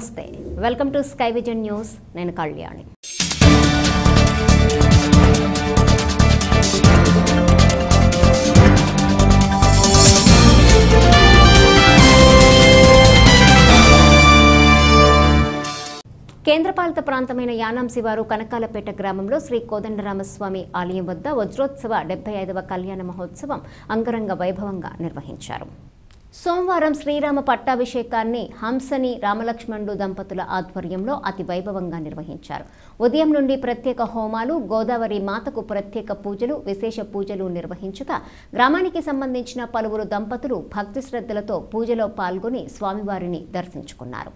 నమస్తే welcome to Sky Vision News నేను కళ్యాణి కేంద్రపాలిత ప్రాంతమైన యానాం శివారు కనకాలపేట గ్రామంలో శ్రీ కోదండరామస్వామి ఆలయం వద్ద వజ్రోత్సవ డెబ్బై ఐదవ కళ్యాణ మహోత్సవం అంగరంగ వైభవంగా నిర్వహించారు సోమవారం శ్రీరామ పట్టాభిషేకాన్ని హంసని రామలక్ష్మణుడు దంపతుల ఆధ్వర్యంలో అతి వైభవంగా నిర్వహించారు ఉదయం నుండి ప్రత్యేక హోమాలు గోదావరి మాతకు ప్రత్యేక పూజలు విశేష పూజలు నిర్వహించగా గ్రామానికి సంబంధించిన పలువురు దంపతులు భక్తి శ్రద్ధలతో పూజలో పాల్గొని స్వామివారిని దర్శించుకున్నారు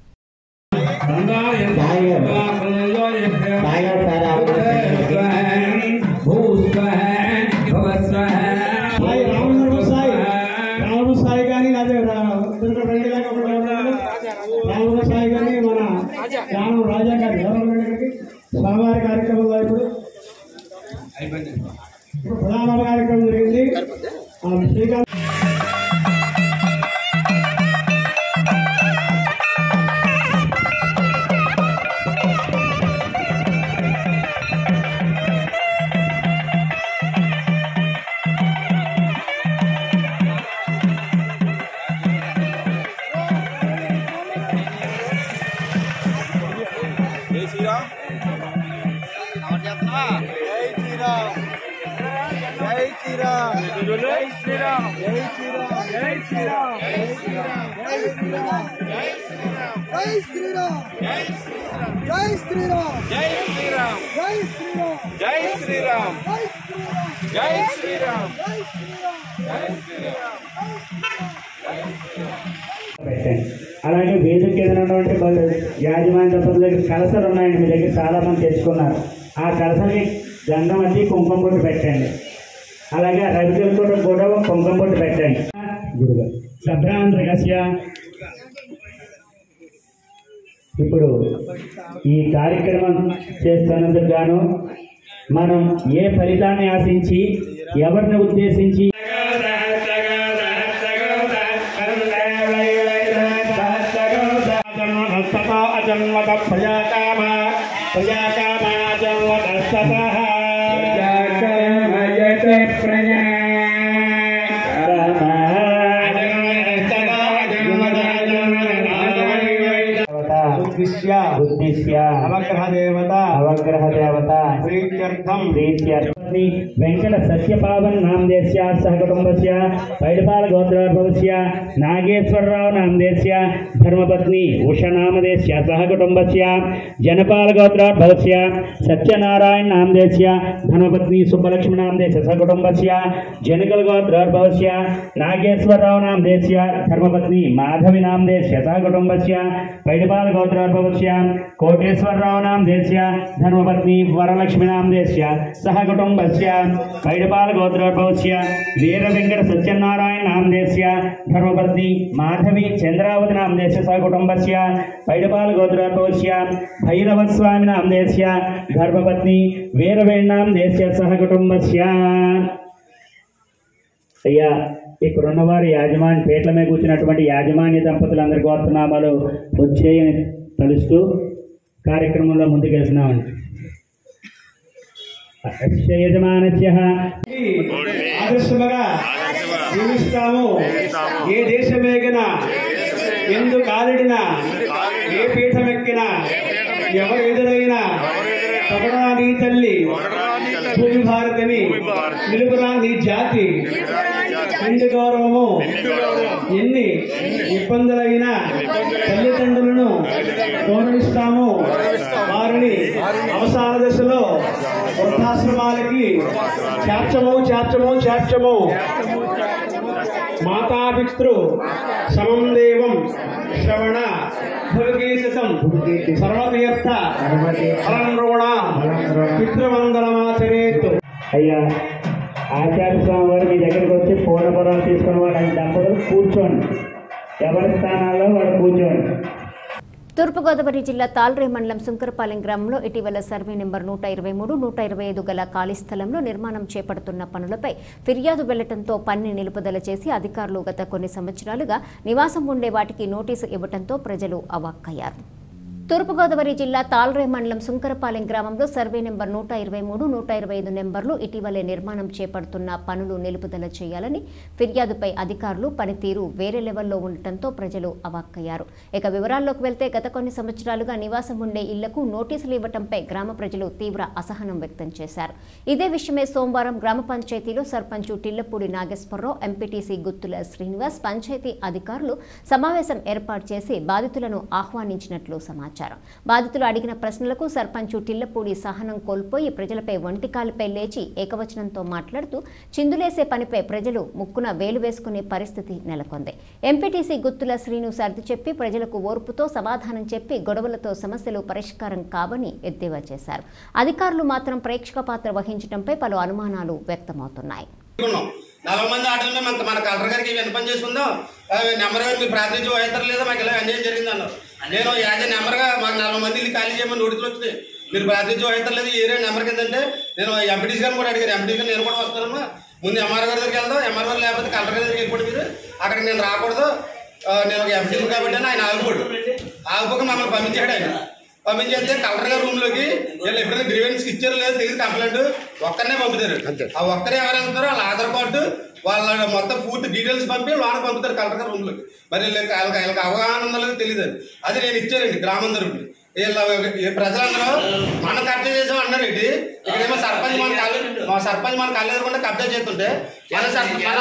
సాయి రామనగరం సాయి రాముడు సాయి కానీ అదే రెండు లేక ఒకటి ఉన్నాడు. రాముడు సాయి కానీ మన రాము రాజా గారు ఎవరు ఇక్కడికి స్వామివారి కార్యక్రమంలో ఇప్పుడు ఇప్పుడు ప్రధాన కార్యక్రమం జరిగింది ఆ శ్రీకాంత్ జై శ్రీరామ్ జై శ్రీరామ్ జై శ్రీరామ్ జై శ్రీరామ్ జై శ్రీరామ్ జై శ్రీరామ్ జై శ్రీరామ్ జై శ్రీరామ్ పెట్టండి అలాగే వేదిక మీద ఉన్నటువంటి వాళ్ళు యాజమాన్య దంపతుల దగ్గర కలసలు ఉన్నాయండి మీ దగ్గర చాలా మంది తెచ్చుకున్నారు ఆ కలసని గంధం వచ్చి కుంకుమ బొట్టు పెట్టండి అలాగే రవికలు కూడా కూడా కుంకుమ బొట్టు పెట్టండి గురుగా సభ్రాంధ్రగస్య ఇప్పుడు ఈ కార్యక్రమం చేస్తున్నందుకు గాను మనం ఏ ఫలితాన్ని ఆశించి ఎవరిని ఉద్దేశించి అజన్మత ప్రజాకామ ప్రజాకామ అజన్మత ఉద్దిశ్య ఉద్దిశ్య నవగ్రహ దేవత నవగ్రహ దేవత ప్రీత్యర్థం ప్రీత్యర్థం వెంకట సత్యపావన్ నామదేశ్య సహ కుటుంబస్య పైడిపాల గోత్రోద్భవస్య నాగేశ్వరరావు నామదేశ్య ధర్మపత్ని ఉష నామదేశ్య సహ కుటుంబస్య జనపాల గోత్రోద్భవస్య సత్యనారాయణ నామదేశ్య ధర్మపత్ని సుబ్బలక్ష్మి నామదేశ్య సహ కుటుంబస్య జనకల గోత్రోద్భవస్య నాగేశ్వరరావు నామదేశ్య ధర్మపత్ని మాధవి నామదేశ్య సహ కుటుంబస్య పైడిపాల గోత్రోద్భవస్య కోటేశ్వరరావు నామదేశ్య ధర్మపత్ని వరలక్ష్మి నామదేశ్య సహ కుటుంబస్య పైడిపాల గోత్రోద్భవస్య వీర వెంకట సత్యనారాయణ నామదేశ్య ధర్మపత్ని మాధవి చంద్రావతి నామదేశ్య సహ కుటుంబస్య పైడిపాల గోత్రోద్భవస్య భైరవ స్వామి నామదేశ్య ధర్మపత్ని వీరవేణాం దేశ్య సహ కుటుంబస్య అయ్యా ఇక్కడున్న వారి యాజమాన్య పేట్ల మీద కూర్చున్నటువంటి యాజమాన్య దంపతులందరి గోత్రనామాలు వచ్చేయని తలుస్తూ కార్యక్రమంలో ముందుకెళ్తున్నామండి అస్య యజమానస్య ఆదర్శముగా జీవిస్తాము ఏ దేశమేగినా ఎందు కాలిడినా ఏ పీఠమెక్కినా ఎవరు ఎదురైనా పొగడా నీ తల్లి భూమి భారతిని నిలుపురా నీ జాతి నిండు గౌరవము ఎన్ని ఇబ్బందులైనా తల్లిదండ్రులను గౌరవిస్తాము వారిని అవసాన దశలో వృద్ధాశ్రమాలకి చేర్చము చేర్చము చేర్చము మాతాపితృ సమం దేవం శ్రవణ భుగీతం సర్వతీర్థ ఫలంరోణ పితృవందనమాచరేత్ అయ్యా ఆచార్య స్వామి వారు మీ దగ్గరికి వచ్చి పూర్ణపురం తీసుకున్న వాడు ఆయన దంపతులు కూర్చోండి ఎవరి స్థానాల్లో వాడు కూర్చోండి తూర్పుగోదావరి జిల్లా తాల్రే మండలం సుంకరపాలెం గ్రామంలో ఇటీవల సర్వే నెంబర్ నూట ఇరవై మూడు నూట ఇరవై ఐదు గల ఖాళీ స్థలంలో నిర్మాణం చేపడుతున్న పనులపై ఫిర్యాదు వెళ్లడంతో పని నిలుపుదల చేసి అధికారులు గత కొన్ని సంవత్సరాలుగా నివాసం ఉండే వాటికి నోటీసు ఇవ్వడంతో ప్రజలు అవాక్కయ్యారు తూర్పుగోదావరి జిల్లా తాల్రే మండలం సుంకరపాలెం గ్రామంలో సర్వే నెంబర్ నూట ఇరవై మూడు నూట ఇరవై ఐదు నెంబర్లు ఇటీవలే నిర్మాణం చేపడుతున్న పనులు నిలుపుదల చేయాలని ఫిర్యాదుపై అధికారులు పనితీరు వేరే లెవెల్లో ఉండటంతో ప్రజలు అవాక్కయ్యారు ఇక వివరాల్లోకి వెళ్తే గత కొన్ని సంవత్సరాలుగా నివాసం ఉండే ఇళ్లకు నోటీసులు ఇవ్వటంపై గ్రామ ప్రజలు తీవ్ర అసహనం వ్యక్తం చేశారు ఇదే విషయమే సోమవారం గ్రామ పంచాయతీలో సర్పంచ్ టిల్లపూడి నాగేశ్వరరావు ఎంపీటీసీ గుత్తుల శ్రీనివాస్ పంచాయతీ అధికారులు సమావేశం ఏర్పాటు చేసి బాధితులను ఆహ్వానించినట్లు సమాచారం బాధితులు అడిగిన ప్రశ్నలకు సర్పంచ్ టిల్లపూడి సహనం కోల్పోయి ప్రజలపై ఒంటికాలిపై లేచి ఏకవచనంతో మాట్లాడుతూ చిందులేసే పనిపై ప్రజలు ముక్కున వేలు వేసుకునే పరిస్థితి నెలకొంది ఎంపీటీసీ గుత్తుల శ్రీను సర్ది చెప్పి ప్రజలకు ఓర్పుతో సమాధానం చెప్పి గొడవలతో సమస్యలు పరిష్కారం కావని ఎద్దేవా చేశారు అధికారులు మాత్రం ప్రేక్షక పాత్ర వహించడంపై పలు అనుమానాలు వ్యక్తమవుతున్నాయి ఉన్నాం నలభై మంది ఆటల మీద మన మన కలెక్టర్ గారికి విన్నపం చేసుకుందాం ఆ, నెంబర్ గారు మీ ప్రాతినిధ్యం వహిస్తారు లేదా మాకు ఇలా అన్యాయం జరిగింది అన్నారు నేను యాజ్ ఏ నెంబర్గా మాకు నలభై మంది ఇల్లు ఖాళీ చేయమని నోటీసులు వచ్చినాయి మీరు ప్రాతినిధ్యం వహిస్తారు లేదు ఈ ఏరియా నెంబర్ కిందంటే నేను ఎంపీటీసీ గారిని కూడా అడిగాను ఎంపీటీసీ గారు నేను కూడా వస్తానమ్మా ముందు ఎంఆర్ గారి దగ్గరికి వెళ్దాం ఎంఆర్ గారు లేకపోతే కలెక్టర్ గారి దగ్గరికి వెళ్ళిపోండి మీరు అక్కడికి నేను రాకూడదు ఆ, నేను ఒక ఎంపీటీసీ కాబట్టి అని ఆయన ఆగిపోడు ఆగిపోక మమ్మల్ని పంపించాడు ఆయన పంపించేస్తే కలెక్టర్ గారి రూమ్ లోకి వీళ్ళు ఎప్పుడైనా గ్రీవెన్స్ ఇచ్చారో లేదో తెలియదు కంప్లైంట్ ఒక్కరినే పంపుతారు ఆ ఒక్కరే ఎవరు వెళ్తారో వాళ్ళ ఆధార్ కార్డు వాళ్ళ మొత్తం పూర్తి డీటెయిల్స్ పంపి లోన పంపుతారు కలెక్టర్ గారి రూమ్ లోకి మరి వీళ్ళకి వాళ్ళకి వాళ్ళకి అవగాహన ఉందో లేదో తెలియదు అది అది నేను ఇచ్చానండి గ్రామం తరపున వీళ్ళ ఈ ప్రజలందరూ మనం కబ్జా చేసాం అన్నారు ఏంటి ఇక్కడేమో సర్పంచ్ మన కాలు మా సర్పంచ్ మన కాళ్ళు ఎదురకుండా కబ్జా చేస్తుంటే మన సర్పంచ్ మన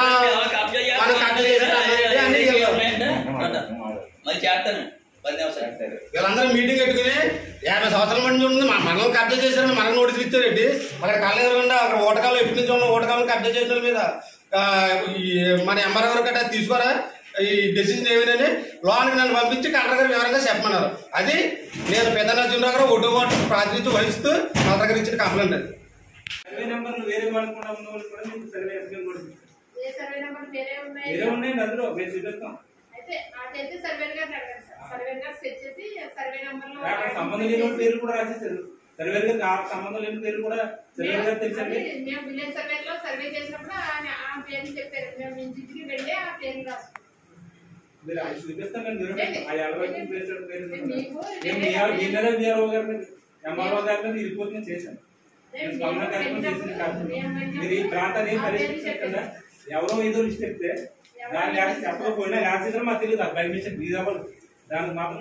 మన కబ్జా చేసాం అని వీళ్ళు- మరి చేస్తాను పది నిమిషాలు వీళ్ళందరూ మీటింగ్ పెట్టుకుని యాభై సంవత్సరాల మంది ఉంది మన మనం కబ్జా చేశారని మనకు నోటీసులు ఇచ్చారండి అక్కడ కళ్ళ ఎదురుకుండా అక్కడ ఓటకాలు ఎప్పటి నుంచి ఉన్న ఓటకాలను కబ్జా చేసిన వాళ్ళ మీద ఆ, ఈ మన ఎంఆర్ గారు గట్రా తీసుకోరా ఈ డెసిషన్ ఏమినని లోనికి నన్ను పంపించి కలెక్టర్ గారు వివరంగా చెప్పమన్నారు అది నేను పెద్దనర్జునరావు గారు ఒడ్డు ఓటు ప్రాతినిధ్యం వహిస్తూ కలెక్టర్ గారు ఇచ్చిన కంప్లైంట్ అది సర్వే నెంబర్ వేరే వాడుకున్నా ఉన్న వాళ్ళు కూడా మీకు సర్వే ఎస్కేం కూడా చూపిస్తాం. ఏ సర్వే నెంబర్ వేరే ఉన్నాయి వేరే ఉన్నాయండి అందులో మేము చూపిస్తాం అయితే నాకైతే సర్వే గారు అడగండి సార్ సర్వే గారు సెట్ చేసి సర్వే నెంబర్ లో అక్కడ సంబంధం లేని వాళ్ళ పేర్లు కూడా రాసేసారు సర్వే గారికి ఆ సంబంధం లేని పేర్లు కూడా సర్వే గారు తెలుసండి అది మేము విలేజ్ సర్వే లో సర్వే చేసినప్పుడు ఆయన ఆ పేరు చెప్పారు మేము ఇంటికి వెళ్ళి ఆ పేరు రాసుకున్నాం మీరు అది చూపిస్తాం మేము మీరు ఏంటి? ఆ ఎలవై పేరు పేరు మీకు మేము మీ మీ మీద వీఆర్ఓ గారి మీద ఎంఆర్ఓ గారి మీద ఈ రిపోర్ట్ నేను చేశాను నేను స్పందన కార్యక్రమం చేసింది కాదు మీరు ఈ ప్రాంతాన్ని ఏం పరిష్కరించకుండా ఎవరో ఏదో లిస్ట్ చెప్తే దాన్ని యాక్సెస్ చెప్పకపోయినా యాక్సెస్ మాకు తెలియదు అది బై మిస్టేక్ రీజనబుల్ దానికి మాత్రం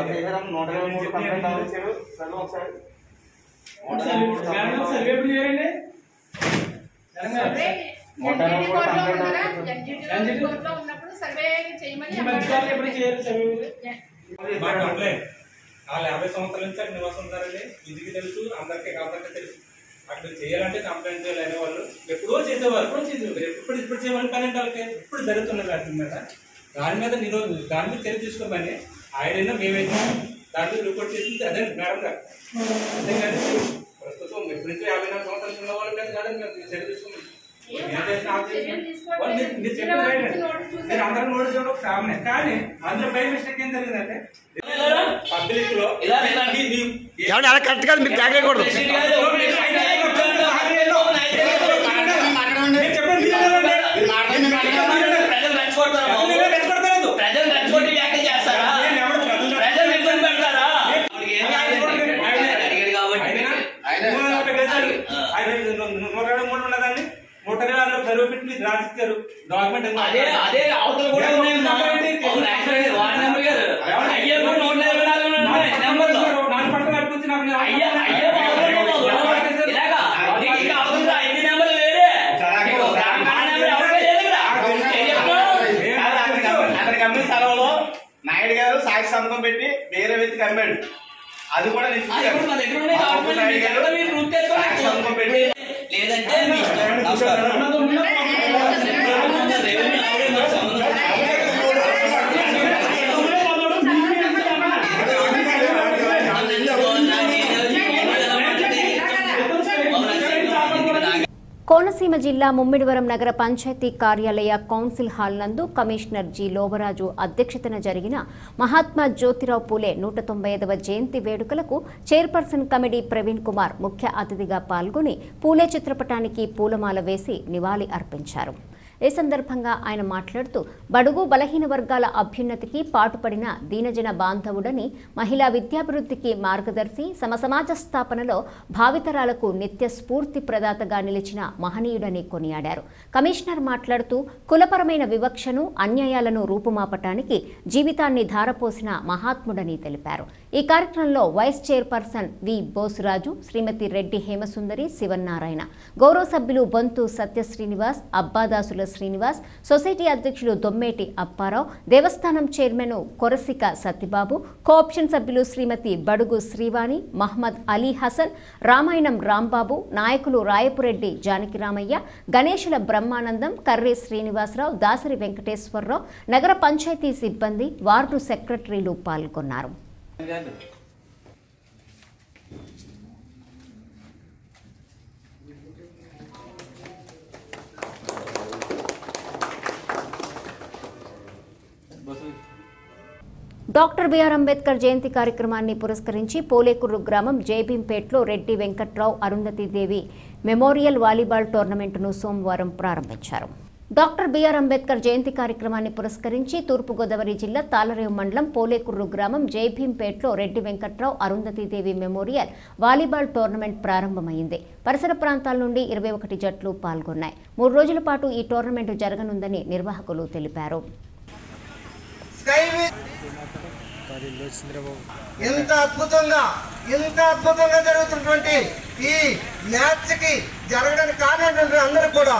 సర్వే ఎప్పుడు చేయాలండి సర్వే ఎన్జిటి కోర్టులో ఉండగా ఎన్జిటి కోర్టులో ఉన్నప్పుడు సర్వే చేయమని ఈ మధ్యకాలంలో ఎప్పుడు చేయాలి సర్వే Yeah. మా కంప్లైంట్ వాళ్ళు యాభై సంవత్సరాల నుంచి అక్కడ నివాసం ఉంటారండి ఇంటికి తెలుసు అందరికీ కాబట్టి తెలుసు అక్కడ చేయాలంటే కంప్లైంట్ చేయాలి వాళ్ళు ఎప్పుడో చేసేవారు ఎప్పుడో చేసేవారు ఎప్పుడు ఇప్పుడు చేయమని పని అంటే వాళ్ళకి ఎప్పుడు జరుగుతున్నది వాటి మీద దాని మీద నేను దాని మీద చర్య తీసుకోమని ఆయనైనా మేమైనా దాని మీద రిపోర్ట్ చేసింది అదే మేడం గారు అంతేగాని ప్రస్తుతం ఎప్పటి నుంచి యాభై నాలుగు సంవత్సరాలు ఉన్న వాళ్ళ మీద కాదని మేము చర్య తీసుకోమని ఏం చేసినా ఆఫ్ చేసినా వాళ్ళు మీరు- మీరు చెప్పిన రైట్ మీరు అందరూ నోటీస్ ఇవ్వడం ఒక సామనే కానీ అందులో బై మిస్టేక్ ఏం జరిగిందంటే పబ్లిక్ లో ఇలా ఇలాంటి నీ- ఏమంటే అలా కరెక్ట్ కాదు మీరు ట్యాగ్ వేయకూడదు ప్రెసిడెంట్ గారు ప్రెసిడెంట్ గారు మాట్లాడండి నేను చెప్పండి మీరు ఏమంటే? మీరు మాట్లాడండి మాట్లాడండి ప్రజలు రెచ్చగొడతారా బాబు? మీరు రెచ్చగొడతారు. ప్రజలు రెచ్చగొట్టి వ్యాఖ్య చేస్తారా నేను ఎవరు ప్రజలు- ప్రజలు ఇబ్బంది పెడతారా వాడికి ఏం కావాలండి? ఆయన- అడిగాడు కాబట్టి ఆయన ఆయన నూట యాభై గజాలు. ఆ. ఆయన నూట యాభై మూడు ఉన్నదండి నూట ఇరవై ఆరులో కరువు పెట్టి మీరు రాసిచ్చారు డాక్యుమెంట్ ఏమో. అదే అదే అవతల కూడా ఉన్నాయమ్మా ఒక రాష్ట్రానికి వార్డు నెంబర్ గారు అయ్యే కూడా నూట ఇరవై నాలుగు ఉన్నాయి నెంబర్లు నాలుగు పట్ల కట్టుకొచ్చి నాకు అయ్యా అయ్యే ఇలాగా నీకు ఇంకా అవతల ఐదు నెంబర్లు వేరే నీకు ఒక మన నెంబర్ ఎవరికీ లేదు ఇక్కడ. ఏం చెప్తున్నావు? అతనికి అమ్మిన స్థలంలో నాయుడు గారు సాక్షి సంతకం పెట్టి వేరే వ్యక్తికి అమ్మాడు అది కూడా నేను అది కూడా మా దగ్గర ఉన్నాయి మా డాక్యుమెంట్లు నాయుడు మీకు గారు ఎంత మీరు ప్రూఫ్ సాక్షి సంతకం పెట్టి చేసుకోవాలి లేదంటే మీ ఇష్టం. నమస్కారం. రెవెన్యూ ఆవిడే మాకు సంబంధం లేదు. కోనసీమ జిల్లా ముమ్మిడివరం నగర పంచాయతీ కార్యాలయ కౌన్సిల్ హాల్ నందు కమిషనర్ జి లోబరాజు అధ్యక్షతన జరిగిన మహాత్మా జ్యోతిరావు పూలే నూట తొంభై ఐదవ జయంతి వేడుకలకు చైర్పర్సన్ కమిటీ ప్రవీణ్ కుమార్ ముఖ్య అతిథిగా పాల్గొని పూలే చిత్రపటానికి పూలమాల వేసి నివాళి అర్పించారు ఈ సందర్భంగా ఆయన మాట్లాడుతూ బడుగు బలహీన వర్గాల అభ్యున్నతికి పాటుపడిన దీనజన బాంధవుడని మహిళా విద్యాభివృద్ధికి మార్గదర్శి సమసమాజ స్థాపనలో భావితరాలకు నిత్య స్ఫూర్తి ప్రదాతగా నిలిచిన మహనీయుడని కొనియాడారు కమిషనర్ మాట్లాడుతూ కులపరమైన వివక్షను అన్యాయాలను రూపుమాపటానికి జీవితాన్ని ధారపోసిన మహాత్ముడని తెలిపారు ఈ కార్యక్రమంలో vice chairperson V Bosuraju Shrimati Reddy Hemasundari Sivannarayana గౌరవ సభ్యులు బొంతు సత్య శ్రీనివాస్ అబ్బాదాసుల శ్రీనివాస్ సొసైటీ అధ్యక్షులు దొమ్మేటి అప్పారావు దేవస్థానం చైర్మన్ కొరసిక సత్యబాబు కోఆప్షన్ సభ్యులు శ్రీమతి బడుగు శ్రీవాణి మహమ్మద్ అలీ హసన్ రామాయణం రాంబాబు నాయకులు రాయపురెడ్డి జానకిరామయ్య గణేశుల బ్రహ్మానందం కర్రీ శ్రీనివాసరావు దాసరి వెంకటేశ్వరరావు నగర పంచాయతీ సిబ్బంది వార్డు సెక్రటరీలు పాల్గొన్నారు డాక్టర్ బిఆర్ అంబేద్కర్ జయంతి కార్యక్రమాన్ని పురస్కరించి పోలేకుర్రు గ్రామం జైభీంపేట్లో రెడ్డి వెంకట్రావు అరుంధతీదేవి మెమోరియల్ వాలీబాల్ టోర్నమెంటును సోమవారం ప్రారంభించారు డాక్టర్ బిఆర్ అంబేద్కర్ జయంతి కార్యక్రమాన్ని పురస్కరించి తూర్పుగోదావరి జిల్లా తాళరేవు మండలం పోలేకుర్రు గ్రామం జైభీంపేట్లో Reddy Venkatrao Arundhatidevi memorial volleyball tournament ప్రారంభమైంది పరిసర ప్రాంతాల నుండి ఇరవై ఒకటి జట్లు పాల్గొన్నాయి మూడు రోజుల పాటు ఈ టోర్నమెంట్ జరగనుందని నిర్వాహకులు తెలిపారు ఎంత అద్భుతంగా ఎంత అద్భుతంగా జరుగుతున్నటువంటి ఈ మ్యాచ్ కి జరగడానికి కారణమైనటువంటి అందరూ కూడా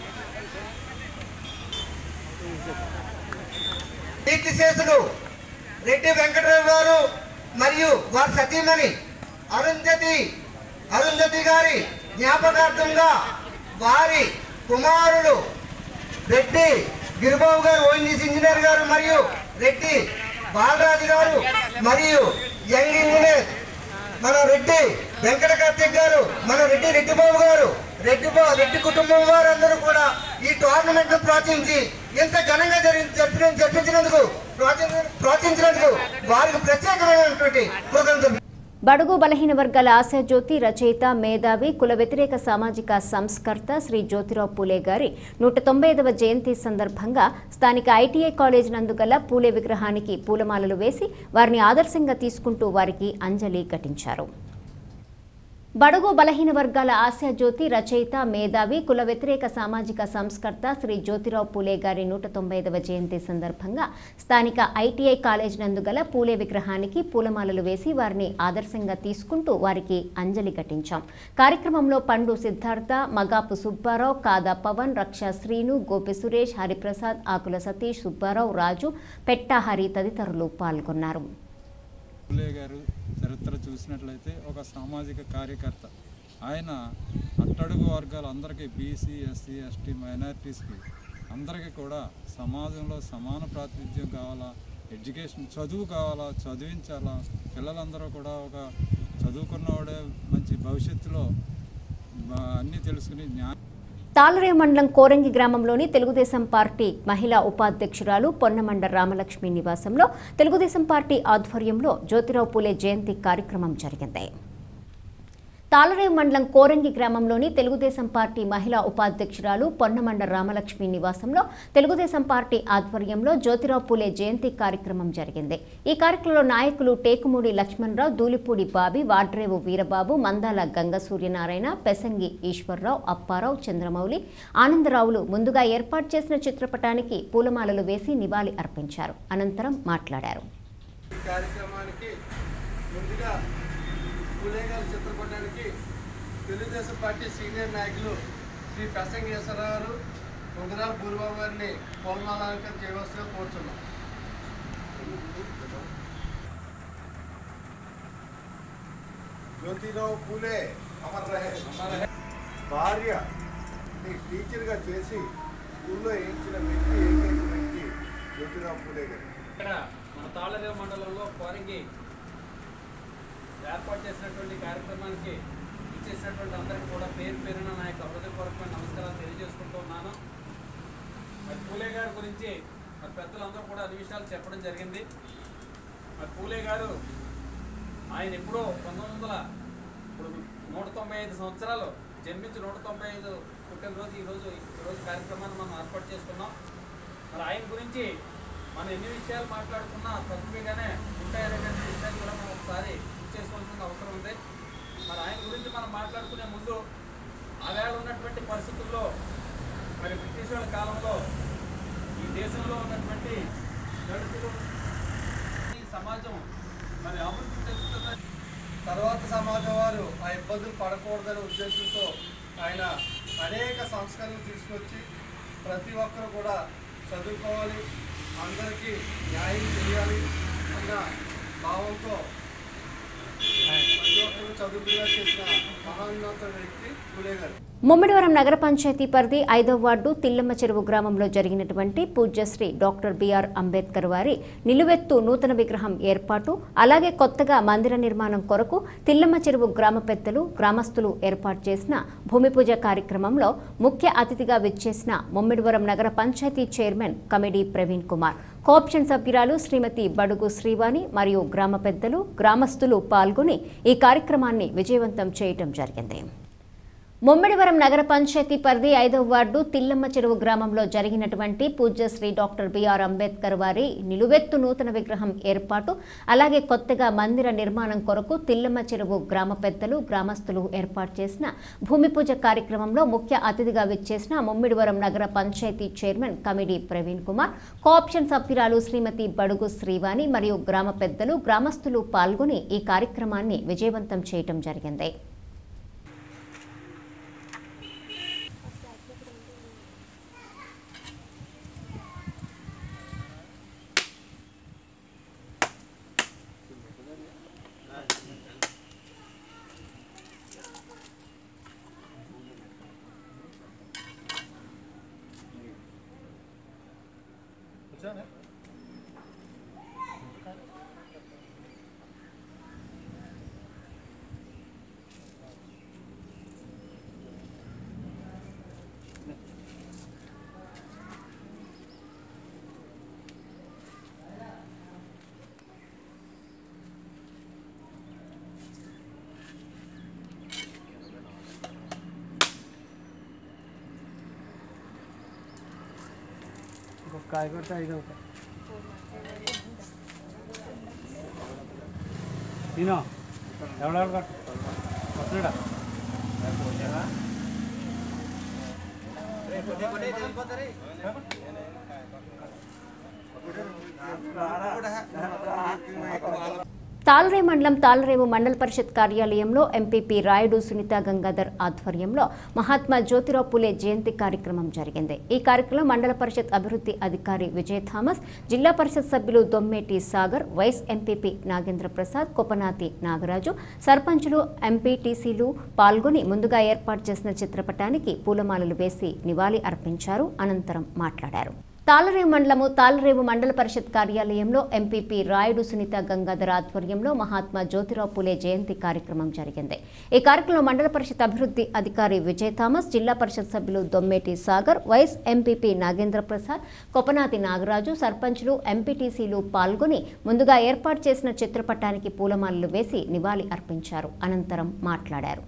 కీర్తిశేషులు రెడ్డి వెంకటరావు గారు మరియు వారి సతీమణి అరుంధతి అరుంధతి గారి జ్ఞాపకార్థంగా వారి కుమారులు రెడ్డి గిరిబాబు గారు ఓఎన్జీసీ ఇంజనీర్ గారు మరియు రెడ్డి బాలరాజు గారు మరియు యంగ్ ఇంజనీర్ మన రెడ్డి వెంకట కార్తిక్ గారు మన రెడ్డి రెడ్డిబాబు గారు రెడ్డి బా- రెడ్డి కుటుంబం వారందరూ కూడా ఈ టోర్నమెంట్ ను ప్రోత్సహించి ఇంత ఘనంగా జరిగి జరిపి జరిపించినందుకు ప్రోత్సహించి- ప్రోత్సహించినందుకు వారికి ప్రత్యేకమైనటువంటి కృతజ్ఞతలు బడుగు బలహీన వర్గాల ఆశాజ్యోతి రచయిత మేధావి కుల వ్యతిరేక సామాజిక సంస్కర్త శ్రీ జ్యోతిరావు పూలే గారి నూట తొంభై ఐదవ జయంతి సందర్భంగా స్థానిక ఐటీఐ కాలేజ్ నందు గల పూలే విగ్రహానికి పూలమాలలు వేసి వారిని ఆదర్శంగా తీసుకుంటూ వారికి అంజలి ఘటించారు బడుగు బలహీన వర్గాల ఆశాజ్యోతి రచయిత మేధావి కుల వ్యతిరేక సామాజిక సంస్కర్త శ్రీ జ్యోతిరావు పూలే గారి నూట తొంభై ఐదవ జయంతి సందర్భంగా స్థానిక ఐటీఐ కాలేజ్ నందు గల పూలే విగ్రహానికి పూలమాలలు వేసి వారిని ఆదర్శంగా తీసుకుంటూ వారికి అంజలి ఘటించాం కార్యక్రమంలో పండు సిద్ధార్థ మగాపు సుబ్బారావు కాదా పవన్ రక్షా శ్రీను గోపి సురేష్ హరిప్రసాద్ ఆకుల సతీష్ సుబ్బారావు రాజు పెట్టాహరి తదితరులు పాల్గొన్నారు పూలే గారు చరిత్ర చూసినట్లయితే ఒక సామాజిక కార్యకర్త ఆయన అట్టడుగు వర్గాలందరికీ బీసీ ఎస్సీ ఎస్టీ మైనారిటీస్కి అందరికీ కూడా సమాజంలో సమాన ప్రాతినిధ్యం కావాలా ఎడ్యుకేషన్ చదువు కావాలా చదివించాలా పిల్లలందరూ కూడా ఒక చదువుకున్నవాడే మంచి భవిష్యత్తులో ఆ, అన్నీ తెలుసుకుని జ్ఞానం తాళరేవు మండలం కోరంగి గ్రామంలోని తెలుగుదేశం పార్టీ మహిళా ఉపాధ్యక్షురాలు పొన్నమండ రామలక్ష్మి నివాసంలో తెలుగుదేశం పార్టీ ఆధ్వర్యంలో జ్యోతిరావు పూలే జయంతి కార్యక్రమం జరిగింది తాళరేవు మండలం కోరంగి గ్రామంలోని తెలుగుదేశం పార్టీ మహిళా ఉపాధ్యక్షురాలు పొన్నమండ రామలక్ష్మి నివాసంలో తెలుగుదేశం పార్టీ ఆధ్వర్యంలో జ్యోతిరావు పూలే జయంతి కార్యక్రమం జరిగింది ఈ కార్యక్రమంలో నాయకులు టేకుమూడి లక్ష్మణరావు దూలిపూడి బాబి వాడ్రేవు వీరబాబు మందాల గంగ సూర్యనారాయణ పెసంగి ఈశ్వరరావు అప్పారావు చంద్రమౌళి ఆనందరావులు ముందుగా ఏర్పాటు చేసిన చిత్రపటానికి పూలమాలలు వేసి నివాళి అర్పించారు అనంతరం మాట్లాడారు ఈ కార్యక్రమానికి ముందుగా పూలే గారి చిత్రపటానికి తెలుగుదేశం పార్టీ సీనియర్ నాయకులు శ్రీ ప్రసంగేశ్వరరావు గారు పొంగరావు పూర్వబాబు గారిని పూలమాలంకరణ చేయవలసిగా కోరుచున్నాం జ్యోతిరావు పూలే అమర్ రహే భార్య టీచర్గా చేసి స్కూల్లో వేయించిన వ్యక్తి ఏకైక వ్యక్తి జ్యోతిరావు పూలే గారు ఇక్కడ మన తాళరేవు మండలంలో కోరంగి ఏర్పాటు చేసినటువంటి కార్యక్రమానికి చేసినటువంటి అందరికీ కూడా పేరు పేరున నా యొక్క హృదయపూర్వకమైన నమస్కారాలు తెలియజేసుకుంటూ ఉన్నాను మరి పూలే గారి గురించి మరి పెద్దలందరూ కూడా అన్ని విషయాలు చెప్పడం జరిగింది మరి పూలే గారు ఆయన ఎప్పుడో పంతొమ్మిది వందల ఇప్పుడు నూట తొంభై ఐదు సంవత్సరాలు జన్మించి నూట తొంభై ఐదు పుట్టినరోజు ఈరోజు ఈరోజు కార్యక్రమాన్ని మనం ఏర్పాటు చేసుకున్నాం మరి ఆయన గురించి మనం ఎన్ని విషయాలు మాట్లాడుకున్నా తక్కువగానే ఉంటాయనేటువంటి విషయాలు కూడా మనం ఒకసారి గుర్తు చేసుకోవాల్సిన అవసరం ఉంది మరి ఆయన గురించి మనం మాట్లాడుకునే ముందు ఆవేళ ఉన్నటువంటి పరిస్థితుల్లో మరి బ్రిటిష్ వాళ్ళ కాలంలో ఈ దేశంలో ఉన్నటువంటి దళితులు ఈ సమాజం మరి అభివృద్ధి చెందుతున్న తర్వాత సమాజం వారు ఆ ఇబ్బందులు పడకూడదనే ఉద్దేశంతో ఆయన అనేక సంస్కరణలు తీసుకొచ్చి ప్రతి ఒక్కరు కూడా చదువుకోవాలి అందరికీ న్యాయం చేయాలి అన్న భావంతో ప్రతి ఒక్కరు చదువుకునేలా చేసిన మహోన్నత వ్యక్తి పూలే గారు ముమ్మిడివరం నగర పంచాయతీ పరిధి ఐదో వార్డు తిల్లమ్మ చెరువు గ్రామంలో జరిగినటువంటి పూజ్యశ్రీ డాక్టర్ బిఆర్ అంబేద్కర్ వారి నిలువెత్తు నూతన విగ్రహం ఏర్పాటు అలాగే కొత్తగా మందిర నిర్మాణం కొరకు తిల్లమ్మ చెరువు గ్రామ పెద్దలు గ్రామస్తులు ఏర్పాటు చేసిన భూమి పూజ కార్యక్రమంలో ముఖ్య అతిథిగా విచ్చేసిన ముమ్మిడివరం నగర పంచాయతీ చైర్మన్ కమిడీ ప్రవీణ్ కుమార్ కోఆప్షన్ సభ్యురాలు శ్రీమతి బడుగు శ్రీవాణి మరియు గ్రామ పెద్దలు గ్రామస్తులు పాల్గొని ఈ కార్యక్రమాన్ని విజయవంతం చేయటం జరిగింది ముమ్మిడివరం నగర పంచాయతీ పరిధి ఐదవ వార్డు తిల్లమ్మ చెరువు గ్రామంలో జరిగినటువంటి పూజ్యశ్రీ డాక్టర్ బిఆర్ అంబేద్కర్ వారి నిలువెత్తు నూతన విగ్రహం ఏర్పాటు అలాగే కొత్తగా మందిర నిర్మాణం కొరకు తిల్లమ్మ చెరువు గ్రామ పెద్దలు గ్రామస్తులు ఏర్పాటు చేసిన భూమి పూజ కార్యక్రమంలో ముఖ్య అతిథిగా విచ్చేసిన ముమ్మిడివరం నగర పంచాయతీ చైర్మన్ కమిడీ ప్రవీణ్ కుమార్ కోఆప్షన్ సభ్యురాలు శ్రీమతి బడుగు శ్రీవాణి మరియు గ్రామ పెద్దలు గ్రామస్తులు పాల్గొని ఈ కార్యక్రమాన్ని విజయవంతం చేయటం జరిగింది కాయ కొడితే ఐదు అవుతాయి నేను ఎవడెవడు కట్టు కొట్టుడా తాళరే మండలం తాళరేవు మండల పరిషత్ కార్యాలయంలో ఎంపీపీ రాయుడు సునీత గంగాధర్ ఆధ్వర్యంలో మహాత్మా జ్యోతిరావు పులే జయంతి కార్యక్రమం జరిగింది ఈ కార్యక్రమంలో మండల పరిషత్ అభివృద్ధి అధికారి విజయ్ థామస్ జిల్లా పరిషత్ సభ్యులు దొమ్మేటి సాగర్ వైస్ ఎంపీపీ నాగేంద్ర ప్రసాద్ కొపనాతి నాగరాజు సర్పంచులు ఎంపీటీసీలు పాల్గొని ముందుగా ఏర్పాటు చేసిన చిత్రపటానికి పూలమాలలు వేసి నివాళి అర్పించారు అనంతరం మాట్లాడారు తాళరేవు మండలము తాళరేవు మండల పరిషత్ కార్యాలయంలో ఎంపీపీ రాయుడు సునీత గంగాధర్ ఆధ్వర్యంలో మహాత్మా జ్యోతిరావు పులే జయంతి కార్యక్రమం జరిగింది ఈ కార్యక్రమంలో మండల పరిషత్ అభివృద్ధి అధికారి విజయ్ థామస్ జిల్లా పరిషత్ సభ్యులు దొమ్మేటి సాగర్ వైస్ ఎంపీపీ నాగేంద్ర ప్రసాద్ కొపనాతి నాగరాజు సర్పంచులు ఎంపీటీసీలు పాల్గొని ముందుగా ఏర్పాటు చేసిన చిత్రపటానికి పూలమాలలు వేసి నివాళి అర్పించారు అనంతరం మాట్లాడారు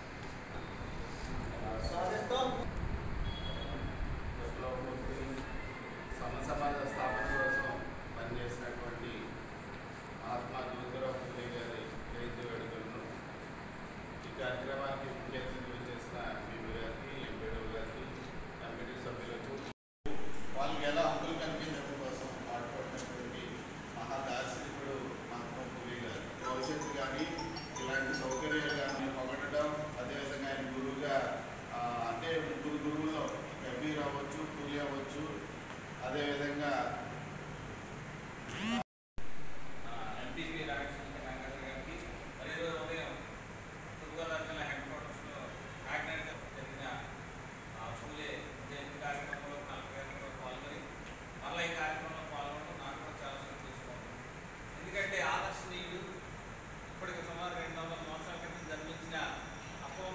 సమసమాజ స్థాపన కోసం పనిచేసినటువంటి మహాత్మా జ్యోతిరావు ఫులే గారి జయంతి వేడుకలను ఈ కార్యక్రమానికి ముఖ్య అతిథులు చేసిన బీబీ గారికి ఎంపీడీ గారికి కమిటీ సభ్యులకు వాళ్ళకి ఎలా హక్కులు కల్పించడం కోసం పాటుపడినటువంటి మహాదార్శనికుడు మహాత్మా ఫులే గారు భవిష్యత్తు కానీ ఇలాంటి సౌకర్యాలు కానీ పొగడడం అదేవిధంగా ఆయన గురువుగా ఆ, అంటే ముగ్గురు గురువులో కబీర్ అవ్వచ్చు పూలి అవ్వచ్చు అదేవిధంగా ఎంపీపీ రామకృష్ణ గంగాధర్ గారికి మరి ఈరోజు ఉదయం తూర్పుగోదావరి జిల్లా హెడ్ క్వార్టర్స్లో కాకినాడలో జరిగిన ఆ, పూలే జయంతి కార్యక్రమంలో నలభై వేల మంది పాల్గొని మళ్ళీ ఈ కార్యక్రమంలో పాల్గొనడం నాకు కూడా చాలా సంతోషంగా ఉంది ఎందుకంటే ఆదర్శనీయుడు ఇప్పటికి సుమారు రెండు వందల సంవత్సరాల క్రితం జన్మించిన అప్ప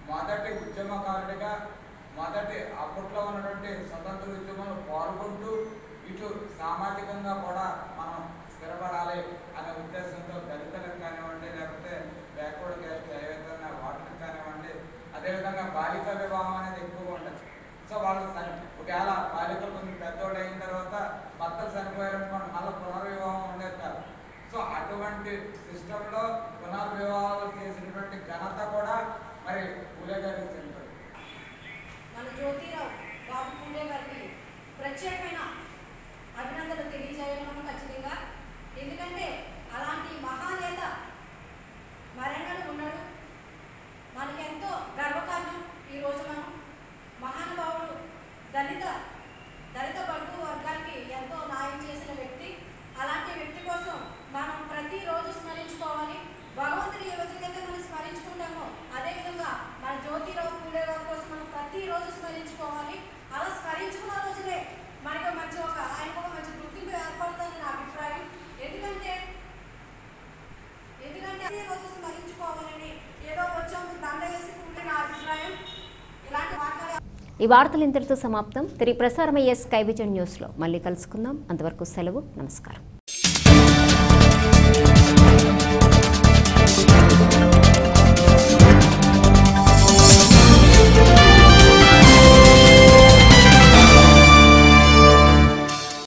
మొదటి ఉద్యమకారుడిగా మొదటి అప్పట్లో ఉన్నటువంటి స్వతంత్ర ఉద్యమంలో పాల్గొంటూ ఇటు సామాజికంగా కూడా మనం స్థిరపడాలి అనే ఉద్దేశంతో దళితులకు కానివ్వండి లేకపోతే బ్యాక్వర్డ్ క్యాస్ట్ ఏవైతే వాటికి కానివ్వండి అదేవిధంగా బాలిక వివాహం అనేది ఎక్కువగా ఉండదు సో వాళ్ళు చని- ఒకవేళ బాలికలు కొంచెం పెద్దోడు అయిన తర్వాత భర్తలు చనిపోయారనుకోండి మళ్ళీ పునర్వివాహం ఉండేది కాదు సో అటువంటి సిస్టంలో పునర్వివాహాలు చేసినటువంటి ఘనత కూడా మరి పూలే గారికి చెందుతుంది మన జ్యోతిరావు బాబు పూలే గారికి ప్రత్యేకమైన అభినందనలు తెలియజేయడం ఖచ్చితంగా ఎందుకంటే అలాంటి మహానేత మరెన్నడూ ఉన్నాడు మనకెంతో గర్వకారణం ఈరోజు మనం మహానుభావుడు దళిత దళిత బడుగు వర్గానికి ఎంతో న్యాయం చేసిన వ్యక్తి అలాంటి వ్యక్తి కోసం మనం ప్రతిరోజు స్మరించుకోవాలి భగవంతుని ఏ విధంగా అయితే మనం స్మరించుకుంటామో అదేవిధంగా మన జ్యోతిరావు పూలే గారి కోసం మనం ప్రతిరోజు స్మరించుకోవాలి అలా స్మరించుకున్న రోజునే మనకు మంచి ఒక ఆయనకు ఒక మంచి గుర్తింపు ఏర్పడుతుందని నా అభిప్రాయం ఎందుకంటే ఎందుకంటే అదే రోజు స్మరించుకోవాలని ఏదో వచ్చాము దండ వేసి కూడి నా అభిప్రాయం ఇలాంటి మాట్లాడే ఈ వార్తలు ఇంతటితో సమాప్తం తిరిగి ప్రసారమయ్యే స్కై విజన్ న్యూస్లో మళ్ళీ కలుసుకుందాం అంతవరకు సెలవు నమస్కారం